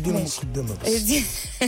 ادينا ماشي. مقدمه بس دي-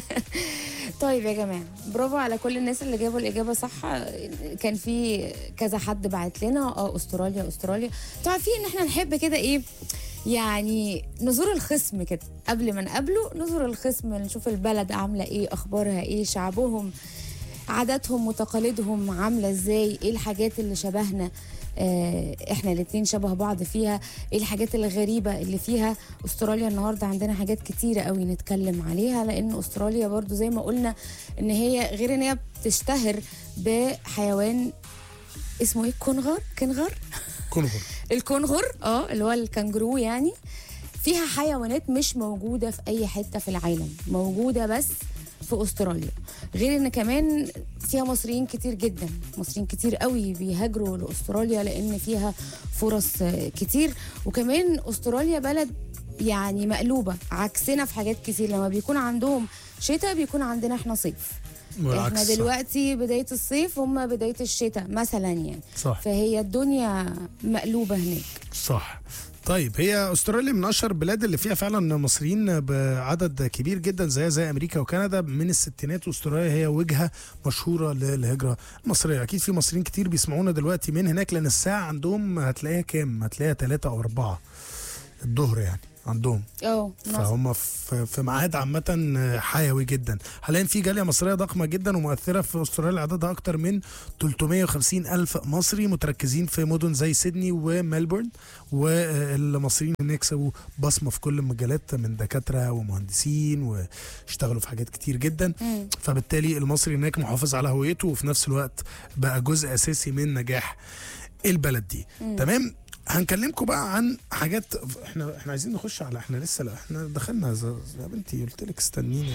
طيب يا جماعه برافو على كل الناس اللي جابوا الاجابه صح كان في كذا حد بعت لنا اه استراليا استراليا انتوا عارفين ان احنا نحب كده ايه يعني نزور الخصم كده قبل ما نقابله نزور الخصم نشوف البلد عامله ايه اخبارها ايه شعبهم عاداتهم وتقاليدهم عامله ازاي ايه الحاجات اللي شبهنا آه، احنا الاتنين شبه بعض فيها ايه الحاجات الغريبه اللي فيها استراليا النهارده عندنا حاجات كتيره قوي نتكلم عليها لان استراليا برضو زي ما قلنا ان هي غير ان هي بتشتهر بحيوان اسمه ايه كونغر كنغر كونغر الكونغر اه اللي هو الكنجرو يعني فيها حيوانات مش موجوده في اي حته في العالم موجوده بس في استراليا غير ان كمان فيها مصريين كتير جدا مصريين كتير قوي بيهاجروا لاستراليا لان فيها فرص آه، كتير وكمان استراليا بلد يعني مقلوبه عكسنا في حاجات كتير لما بيكون عندهم شتاء بيكون عندنا احنا صيف والعكس احنا صح. دلوقتي بدايه الصيف هم بدايه الشتاء مثلا يعني صح فهي الدنيا مقلوبه هناك صح طيب هي استراليا من اشهر البلاد اللي فيها فعلا مصريين بعدد كبير جدا زي زي امريكا وكندا من الستينات واستراليا هي وجهه مشهوره للهجره المصريه اكيد في مصريين كتير بيسمعونا دلوقتي من هناك لان الساعه عندهم هتلاقيها كام هتلاقيها ثلاثة او أربعة الظهر يعني عندهم اه مثلا. فهم في في ميعاد عامة حيوي جدا حاليا في جالية مصرية ضخمة جدا ومؤثرة في استراليا عددها أكتر من 350 ألف مصري متركزين في مدن زي سيدني وملبورن والمصريين هناك سووا بصمة في كل المجالات من دكاترة ومهندسين واشتغلوا في حاجات كتير جدا مم. فبالتالي المصري هناك محافظ على هويته وفي نفس الوقت بقى جزء أساسي من نجاح البلد دي تمام هنكلمكم بقى عن حاجات احنا احنا عايزين نخش على احنا لسه لا احنا دخلنا ز- يا بنتي قلت لك استنيني يا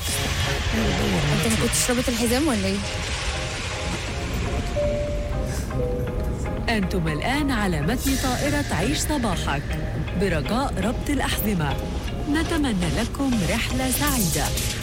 بنتي. انت ما كنتش رابط الحزام ولا ايه؟ أنتم الآن على متن طائرة عيش صباحك برجاء ربط الأحزمة نتمنى لكم رحلة سعيدة